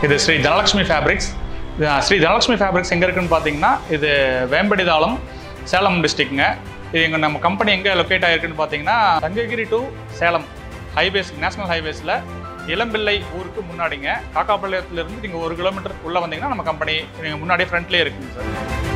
இது ஸ்ரீ தனலட்சுமி ஃபேப்ரிக்ஸ் இது, அஹ், ஸ்ரீ தனலட்சுமி ஃபேப்ரிக்ஸ் எங்கே இருக்குன்னு பார்த்தீங்கன்னா இது வேம்படிதாளம் சேலம் டிஸ்ட்ரிக்ட்ங்க இது எங்கள் நம்ம கம்பெனி எங்கே லொக்கேட் ஆகிருக்குன்னு பார்த்தீங்கன்னா Thangagiri to Salem highways national ஹைவேஸில் இளம்பிள்ளை ஊருக்கு முன்னாடிங்க காக்காப்பாளையத்துலேருந்து நீங்கள் ஒரு கிலோமீட்டர் உள்ளே வந்தீங்கன்னா நம்ம கம்பெனி நீங்கள் முன்னாடியே ஃப்ரண்ட்லேயே இருக்குங்க சார்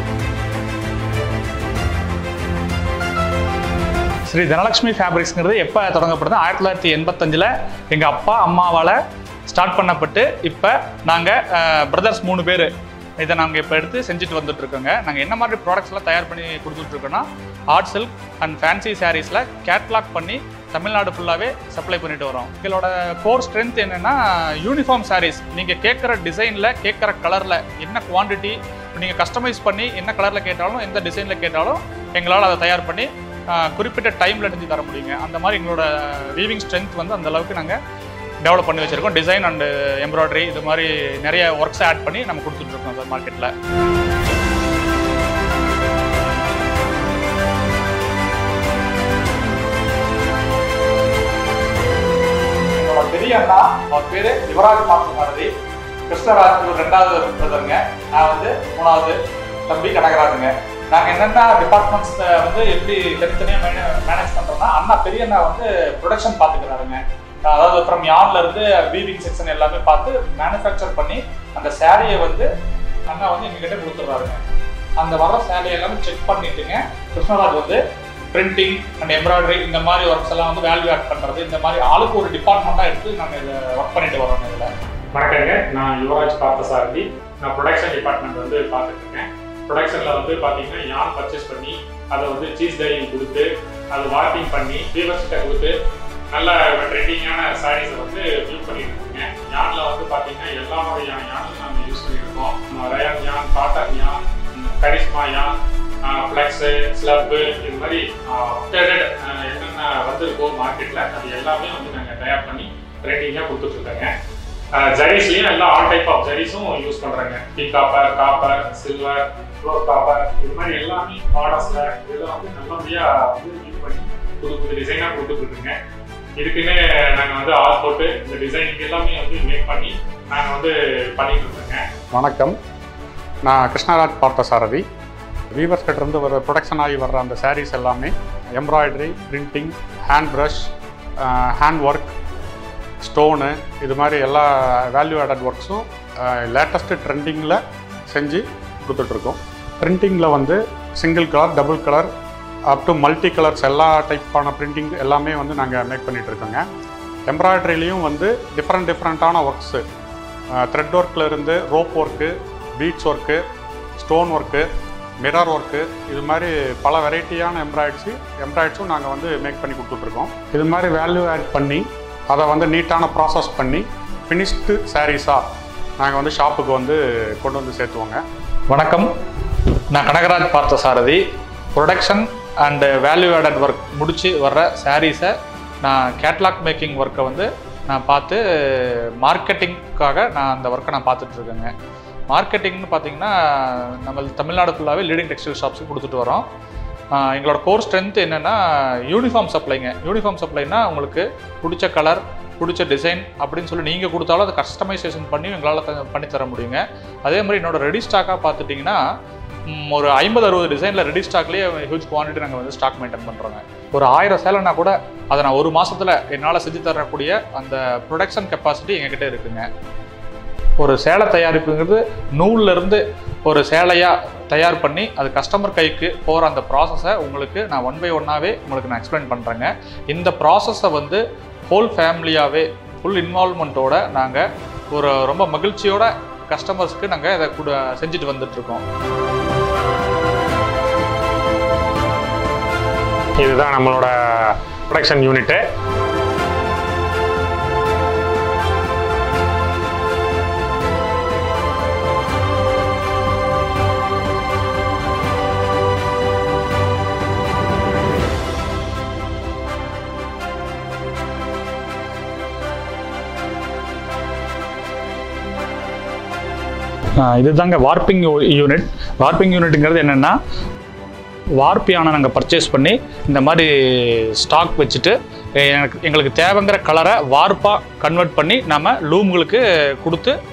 ஸ்ரீ தனலட்சுமி ஃபேப்ரிக்ஸ்ங்கிறது எப்போ தொடங்கப்படுது ஆயிரத்தி தொள்ளாயிரத்தி எண்பத்தஞ்சில் எங்கள் அப்பா அம்மாவால் ஸ்டார்ட் பண்ணப்பட்டு இப்போ நாங்கள் பிரதர்ஸ் மூணு பேர் இதை நாங்கள் இப்போ எடுத்து செஞ்சுட்டு வந்துட்டு இருக்கோங்க நாங்கள் என்ன மாதிரி ப்ராடக்ட்ஸ்லாம் தயார் பண்ணி கொடுத்துட்ருக்கோன்னா ஆர்ட் சில்க் அண்ட் ஃபேன்சி சாரீஸில் கேட்லாக் பண்ணி தமிழ்நாடு ஃபுல்லாகவே சப்ளை பண்ணிட்டு வரோம் எங்களோட கோர் ஸ்ட்ரென்த் என்னென்னா யூனிஃபார்ம் சாரீஸ் நீங்கள் கேட்குற டிசைனில் கேட்குற கலரில் என்ன குவாண்டிட்டி நீங்கள் கஸ்டமைஸ் பண்ணி என்ன கலரில் கேட்டாலும் எந்த டிசைனில் கேட்டாலும் எங்களால் அதை தயார் பண்ணி ஆஹ் குறிப்பிட்ட டைமில் செஞ்சு தர முடியுங்க அந்த மாதிரி எங்களோட வீவிங் ஸ்ட்ரென்த் வந்து அந்த அளவுக்கு நாங்கள் டெவலப் பண்ணி வச்சுருக்கோம் டிசைன் அண்டு எம்ப்ராய்டரி இது மாதிரி நிறைய ஒர்க்ஸ் ஆட் பண்ணி நம்ம கொடுத்துட்ருக்கோம் சார் மார்க்கெட்டில் என்னோட பெரிய அண்ணா அவர் பேர் யுவராஜ் பார்த்தசாரதி கிருஷ்ணராஜ் இவர் ரெண்டாவது பிரதருங்க நான் வந்து மூணாவது தம்பி கனகராஜுங்க நாங்கள் என்னென்ன டிபார்ட்மெண்ட்ஸ் வந்து எப்படி தனித்தனியாக மேனேஜ் பண்ணுறோம்னா அண்ணா பெரிய அண்ணா வந்து ப்ரொடக்ஷன் பார்த்துக்கிறாருங்க அதாவது ஃப்ரம் யான்ல இருந்து வீவிங் செக்ஷன் எல்லாமே பார்த்து மேனுஃபேக்சர் பண்ணி அந்த சாரியை வந்து அண்ணா வந்து எங்ககிட்ட கொடுத்துட்றாருங்க அந்த வர சாரி எல்லாமே செக் பண்ணிட்டுங்க கிருஷ்ணராஜ் வந்து பிரிண்டிங் அண்ட் எம்ப்ராய்டரி இந்த மாதிரி ஒர்க்ஸ் எல்லாம் வந்து வேல்யூ ஆட் பண்ணுறது இந்த மாதிரி ஆளுக்கு ஒரு டிபார்ட்மெண்ட்டாக எடுத்து நாங்கள் இதை ஒர்க் பண்ணிட்டு வரோம் இதில் வணக்கங்க நான் யுவராஜ் பார்த்தசாரதி நான் ப்ரொடக்ஷன் டிபார்ட்மெண்ட் வந்து பார்த்துட்டு இருக்கேன் ப்ரொடக்ஷனில் வந்து பார்த்தீங்கன்னா யான் பர்ச்சேஸ் பண்ணி அதை வந்து சீஸ் டையிங் கொடுத்து அதை வார்ப்பிங் பண்ணி ஃபீவர்ஸ்கிட்ட கொடுத்து நல்ல ட்ரெண்டிங்கான சாரீஸை வந்து வியூ பண்ணிட்டு இருக்கேங்க யானில் வந்து பார்த்தீங்கன்னா எல்லா வகையான யானும் நம்ம யூஸ் பண்ணியிருக்கோம் ரயான் யான் காட்டன் யான் கரிஷ்மா யான் ஃப்ளெக்ஸு ஸ்லப்பு இது மாதிரி அப்டேட்டட் என்னென்ன வந்திருக்கோ மார்க்கெட்டில் அது எல்லாமே வந்து நாங்கள் தயார் பண்ணி ட்ரெண்டிங்காக கொடுத்துட்ருக்கோங்க ஜரிஸ்லயும் எல்லாம் ஆல் டைப் ஆஃப் ஜரிஸும் யூஸ் பண்றாங்க டீ copper copper silver rose copper இது மாதிரி எல்லாமே மாடல்ஸ்ல இதெல்லாம் வந்து நல்லபடியா வந்து யூஸ் பண்ணி புது புது டிசைனா கொடுத்துட்டு இருக்குங்க இதுக்குன்னு நாங்க வந்து ஆள் போட்டு இந்த டிசைனிங் எல்லாமே வந்து மேக் பண்ணி நாங்க வந்து பண்ணிட்டு இருக்கோங்க வணக்கம் நான் கிருஷ்ணராஜ் பார்த்தசாரதி வீவர்ஸ் கிட்ட இருந்து வர ப்ரொடக்ஷன் ஆகி வர்ற அந்த sarees எல்லாமே embroidery printing hand brush hand work stone இது மாதிரி எல்லா வேல்யூ ஆடட் ஒர்க்ஸும் லேட்டஸ்ட்டு ட்ரெண்டிங்கில் செஞ்சு கொடுத்துட்ருக்கோம் பிரிண்டிங்கில் வந்து single colour double colour up to multi colours எல்லா டைப்பான பிரிண்டிங் எல்லாமே வந்து நாங்கள் மேக் பண்ணிகிட்ருக்கோங்க எம்ப்ராய்டரிலையும் வந்து டிஃப்ரெண்ட் டிஃப்ரெண்ட்டான ஒர்க்ஸு த்ரெட் ஒர்க்கில் இருந்து rope work beads work stone work mirror work இது மாதிரி பல வெரைட்டியான எம்ப்ராய்ட்ஸு எம்ப்ராய்ட்ஸும் நாங்கள் வந்து மேக் பண்ணி கொடுத்துட்ருக்கோம் இது மாதிரி வேல்யூ ஆட் பண்ணி அதை வந்து நீட்டான ப்ராசஸ் பண்ணி ஃபினிஷ்டு சாரீஸாக நாங்கள் வந்து ஷாப்புக்கு வந்து கொண்டு வந்து சேர்த்துவோங்க வணக்கம் நான் Kanagaraj Parthasarathy production and value added work முடிச்சு வர்ற சாரீஸை நான் கேட்லாக் மேக்கிங் ஒர்க்கை வந்து நான் பார்த்து மார்க்கெட்டிங்க்காக நான் அந்த ஒர்க்கை நான் பார்த்துட்டு இருக்கேங்க மார்க்கெட்டிங்னு பார்த்தீங்கன்னா நம்ம தமிழ்நாடு ஃபுல்லாகவே லீடிங் டெக்ஸ்டைல் ஷாப்ஸுக்கு கொடுத்துட்டு வரோம் ஆஹ் எங்களோட கோர் ஸ்ட்ரென்த் என்னென்னா யூனிஃபார்ம் சப்ளைங்க யூனிஃபார்ம் சப்ளைனா உங்களுக்கு பிடிச்ச கலர் பிடிச்ச டிசைன் அப்படின்னு சொல்லி நீங்கள் கொடுத்தாலும் அதை கஸ்டமைசேஷன் பண்ணி எங்களால் த- பண்ணி தர முடியுங்க அதே மாதிரி என்னோட ரெடி ஸ்டாக்காக பார்த்துட்டிங்கன்னா ம், ஒரு ஐம்பது அறுபது டிசைனில் ரெடி ஸ்டாக்லேயே ஹியூஜ் குவான்டிட்டி நாங்கள் வந்து ஸ்டாக் மெயின்டைன் பண்ணுறோங்க ஒரு ஆயிரம் சேலைனா கூட அதை நான் ஒரு மாசத்துல என்னால் செஞ்சு தரக்கூடிய அந்த ப்ரொடக்ஷன் கெப்பாசிட்டி எங்ககிட்ட இருக்குங்க ஒரு சேலை தயாரிப்புங்கிறது நூல்ல இருந்து ஒரு சேலையாக தயார் பண்ணி அது கஸ்டமர் கைக்கு போகிற அந்த ப்ராசஸை உங்களுக்கு நான் ஒன் பை ஒன்னாகவே உங்களுக்கு நான் எக்ஸ்பிளைன் பண்ணுறேங்க இந்த ப்ராசஸை வந்து ஹோல் ஃபேமிலியாகவே ஃபுல் இன்வால்மெண்ட்டோட நாங்கள் ஒரு ரொம்ப மகிழ்ச்சியோட கஸ்டமர்ஸ்க்கு நாங்கள் இதை கூட செஞ்சுட்டு வந்துட்டுருக்கோம் இதுதான் நம்மளோட ப்ரொடக்ஷன் யூனிட்டு இதுதாங்க வார்ப்பிங் யூனிட் வார்ப்பிங் யூனிட்டுங்கிறது என்னென்னா வார்ப் யானை நாங்கள் பர்ச்சேஸ் பண்ணி இந்த மாதிரி ஸ்டாக் வச்சுட்டு எ- எனக்கு எங்களுக்கு தேவைங்கிற கலரை வார்ப்பாக கன்வெர்ட் பண்ணி நம்ம லூம்களுக்கு கொடுத்து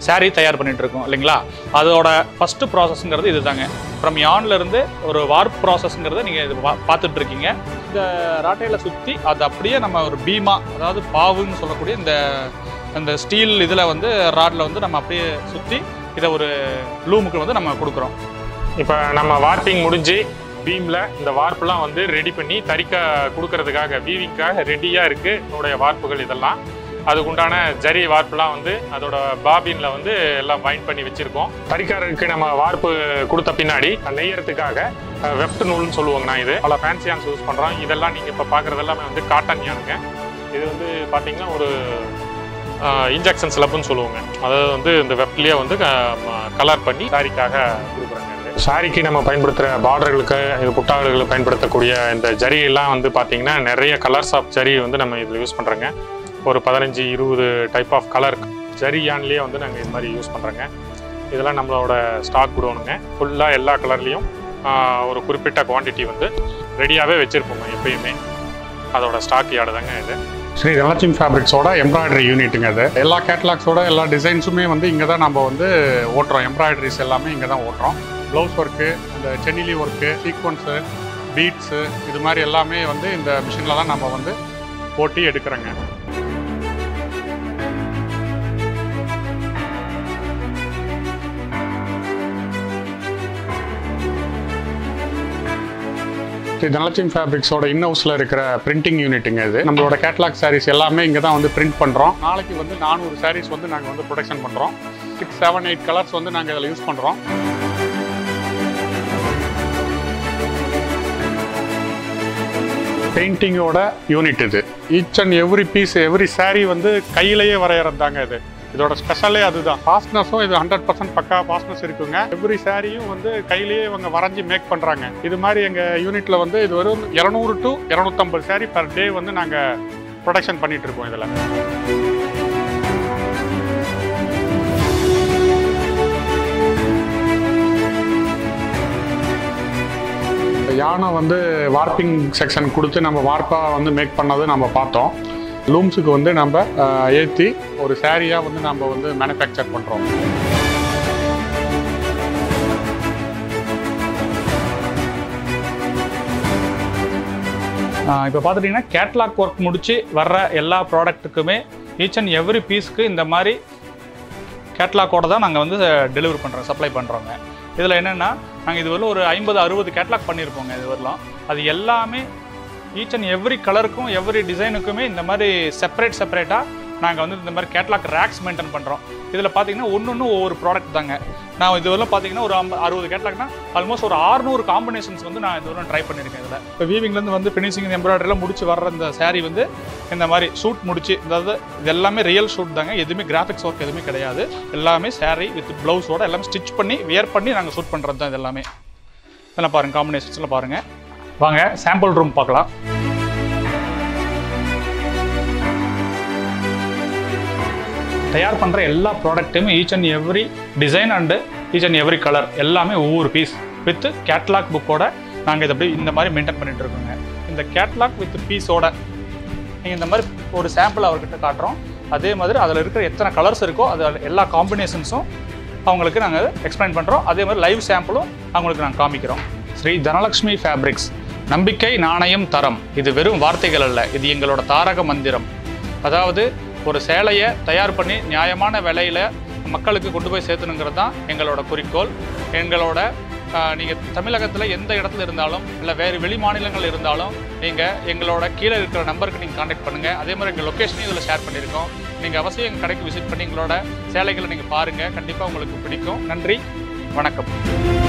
saree தயார் பண்ணிட்டு இருக்கோம் இல்லைங்களா அதோட ஃபஸ்ட்டு ப்ராசஸ்ங்கிறது இதுதாங்க ஃப்ரம் இருந்து ஒரு வார்ப் ப்ராசஸ்ங்கிறத நீங்கள் இது பா- பார்த்துட்டு இருக்கீங்க இந்த ராட்டையில் சுற்றி அது அப்படியே நம்ம ஒரு பீமா அதாவது பாவுன்னு சொல்லக்கூடிய இந்த அந்த ஸ்டீல் இதில் வந்து ராடில் வந்து நம்ம அப்படியே சுற்றி இதை ஒரு லூமுக்கு வந்து நம்ம கொடுக்குறோம் இப்போ நம்ம வார்ப்பிங் முடிஞ்சு பீமில் இந்த வார்ப்புலாம் வந்து ரெடி பண்ணி தறிக்க கொடுக்கறதுக்காக வீவிங்காக ரெடியாக இருக்குது என்னுடைய வார்ப்புகள் இதெல்லாம் அதுக்குண்டான ஜரி வார்ப்புலாம் வந்து அதோட பாபின்ல வந்து எல்லாம் பைண்ட் பண்ணி வச்சிருக்கோம் தறிக்காரருக்கு நம்ம வார்ப்பு கொடுத்த பின்னாடி நெய்யறதுக்காக வெப்ட் நூல்னு சொல்லுவாங்க நான் இது பல ஃபேன்சி யான்ஸ் யூஸ் பண்ணுறோம் இதெல்லாம் நீங்கள் இப்போ பார்க்குறது எல்லாமே வந்து காட்டன் யானுங்க இது வந்து பார்த்தீங்கன்னா ஒரு இன்ஜெக்ஷன் ஸ்லப்னு சொல்லுவாங்க அதாவது வந்து இந்த வெப்ட்லேயே வந்து கலர் பண்ணி சாரிக்காக கொடுக்குறாங்க சாரிக்கு நம்ம பயன்படுத்துகிற பார்டர்களுக்கு இது புட்டாகளுக்கு பயன்படுத்தக்கூடிய இந்த ஜரி எல்லாம் வந்து பார்த்தீங்கன்னா நிறைய கலர்ஸ் ஆஃப் ஜரி வந்து நம்ம இதில் யூஸ் பண்ணுறோங்க ஒரு பதினஞ்சு இருபது டைப் ஆஃப் கலர் ஜரி யான்லேயே வந்து நாங்கள் இது மாதிரி யூஸ் பண்ணுறோங்க இதெல்லாம் நம்மளோட ஸ்டாக் விடுவோனுங்க ஃபுல்லாக எல்லா கலர்லேயும் ஒரு குறிப்பிட்ட குவாண்டிட்டி வந்து ரெடியாகவே வச்சுருப்போங்க எப்பயுமே அதோட ஸ்டாக் யார்டு தாங்க இது ஸ்ரீ தனலட்சுமி ஃபேப்ரிக்ஸோட எம்ப்ராய்டரி யூனிட்டுங்க அது எல்லா கேட்லாக்ஸோட எல்லா டிசைன்ஸுமே வந்து இங்கே தான் நம்ம வந்து ஓட்டுறோம் எம்ப்ராய்டரிஸ் எல்லாமே இங்கே தான் ஓட்டுறோம் ப்ளவுஸ் ஒர்க்கு இந்த சென்னிலி ஒர்க்கு சீக்வன்ஸு பீட்ஸு இது மாதிரி எல்லாமே வந்து இந்த மிஷினில் தான் நம்ம வந்து ஓட்டி எடுக்கிறோங்க ஸ்ரீ தனலட்சுமி ஃபேப்ரிக்ஸோட இன் ஹவுஸில் இருக்கிற பிரிண்டிங் யூனிட்டுங்க இது நம்மளோட கேட்லாக் சாரீஸ் எல்லாமே இங்கே தான் வந்து பிரிண்ட் பண்ணுறோம் நாளைக்கு வந்து நானூறு சாரீஸ் வந்து நாங்கள் வந்து ப்ரொடக்ஷன் பண்ணுறோம் சிக்ஸ் செவன் எயிட் கலர்ஸ் வந்து நாங்கள் இதில் யூஸ் பண்ணுறோம் பெயிண்டிங்கோட யூனிட் இது each and every piece every saree வந்து கையிலேயே வரைகிறது தாங்க இது இதோட ஸ்பெஷலே அதுதான் ஃபாஸ்ட்னஸும் இது ஹண்ட்ரட் பர்சன்ட் பக்கா ஃபாஸ்ட்னஸ் இருக்குங்க எவ்ரி சாரியும் வந்து கையிலேயே இவங்க வரைஞ்சி மேக் பண்ணுறாங்க இது மாதிரி எங்கள் யூனிட்டில் வந்து இது வெறும் இரநூறு டு இரநூத்தம்பது saree per டே வந்து நாங்கள் ப்ரொடக்ஷன் பண்ணிட்டு இருக்கோம் இதில் யானை வந்து வார்ப்பிங் செக்ஷன் கொடுத்து நம்ம வார்ப்பாக வந்து மேக் பண்ணது நம்ம பார்த்தோம் லூம்ஸுக்கு வந்து நம்ம ஏற்றி ஒரு சாரியாக வந்து நம்ம வந்து மேனுஃபேக்சர் பண்ணுறோம் இப்போ பார்த்துட்டிங்கன்னா கேட்லாக் ஒர்க் முடிச்சு வர்ற எல்லா ப்ராடக்ட்டுக்குமே ஈச் அண்ட் எவ்ரி பீஸ்க்கு இந்த மாதிரி கேட்லாக்கோட தான் நாங்கள் வந்து டெலிவரி பண்ணுறோம் சப்ளை பண்ணுறோங்க இதில் என்னென்னா நாங்கள் இதுவரையிலும் ஒரு ஐம்பது அறுபது கேட்லாக் பண்ணியிருப்போங்க இது வரலாம் அது எல்லாமே ஈச் அண்ட் எவ்ரி கலருக்கும் எவ்ரி டிசைனுக்குமே இந்த மாதிரி செப்பரேட் செப்பரேட்டாக நாங்கள் வந்து இந்த மாதிரி கேட்லாக் ரேக்ஸ் மெயின்டைன் பண்ணுறோம் இதில் பார்த்தீங்கன்னா ஒன்று ஒன்று ஒவ்வொரு ப்ராடக்ட் தாங்க நான் இதுவரை பார்த்தீங்கன்னா ஒரு ஐம்ப அறுபது கேட்லாக்னா ஆல்மோஸ்ட் ஒரு 600 காம்பினேஷன்ஸ் வந்து நான் இதுவரை ட்ரை பண்ணியிருக்கேன் இதில் இப்போ வீவிங்லேருந்து வந்து ஃபினிஷிங் எம்ப்ராய்டரிலாம் முடிச்சு வர்ற இந்த saree வந்து இந்த மாதிரி ஷூட் முடிச்சு அதாவது இது எல்லாமே ரியல் ஷூட் தாங்க எதுவுமே கிராஃபிக்ஸ் ஒர்க் எதுவுமே கிடையாது எல்லாமே saree வித் ப்ளவுஸோட எல்லாமே ஸ்டிச் பண்ணி வியர் பண்ணி நாங்கள் ஷூட் பண்ணுறது தான் இது எல்லாமே இதெல்லாம் பாருங்கள் காம்பினேஷன்ஸில் பாருங்கள் வாங்க சாம்பிள் ரூம் பார்க்கலாம் தயார் பண்ணுற எல்லா ப்ராடக்ட்டுமே each and every design and each and every colour எல்லாமே ஒவ்வொரு பீஸ் வித் கேட்லாக் புக்கோட நாங்கள் இதை அப்படி இந்த மாதிரி மெயின்டைன் பண்ணிட்டு இருக்கோங்க இந்த கேட்லாக் வித் பீஸோட நீங்கள் இந்த மாதிரி ஒரு சாம்பிள் அவர்கிட்ட காட்டுறோம் அதே மாதிரி அதில் இருக்கிற எத்தனை கலர்ஸ் இருக்கோ அது எல்லா காம்பினேஷன்ஸும் அவங்களுக்கு நாங்கள் எக்ஸ்பிளைன் பண்ணுறோம் அதே மாதிரி லைவ் சாம்பிளும் அவங்களுக்கு நாங்கள் காமிக்கிறோம் ஸ்ரீ தனலக்ஷ்மி ஃபேப்ரிக்ஸ் நம்பிக்கை நாணயம் தரம் இது வெறும் வார்த்தைகள் அல்ல இது எங்களோட தாரக மந்திரம் அதாவது ஒரு சேலையை தயார் பண்ணி நியாயமான விலையில மக்களுக்கு கொண்டு போய் சேர்த்தணுங்கிறது தான் எங்களோட குறிக்கோள் எங்களோட நீங்கள் தமிழகத்தில் எந்த இடத்துல இருந்தாலும் இல்லை வேறு வெளி மாநிலங்கள் இருந்தாலும் நீங்கள் எங்களோட கீழே இருக்கிற நம்பருக்கு நீங்கள் காண்டாக்ட் பண்ணுங்கள் அதே மாதிரி எங்கள் லொக்கேஷனையும் இதில் ஷேர் பண்ணியிருக்கோம் நீங்கள் அவசியம் எங்கள் கடைக்கு விசிட் பண்ணி எங்களோட சேலைகளை நீங்கள் பாருங்கள் கண்டிப்பாக உங்களுக்கு பிடிக்கும் நன்றி வணக்கம்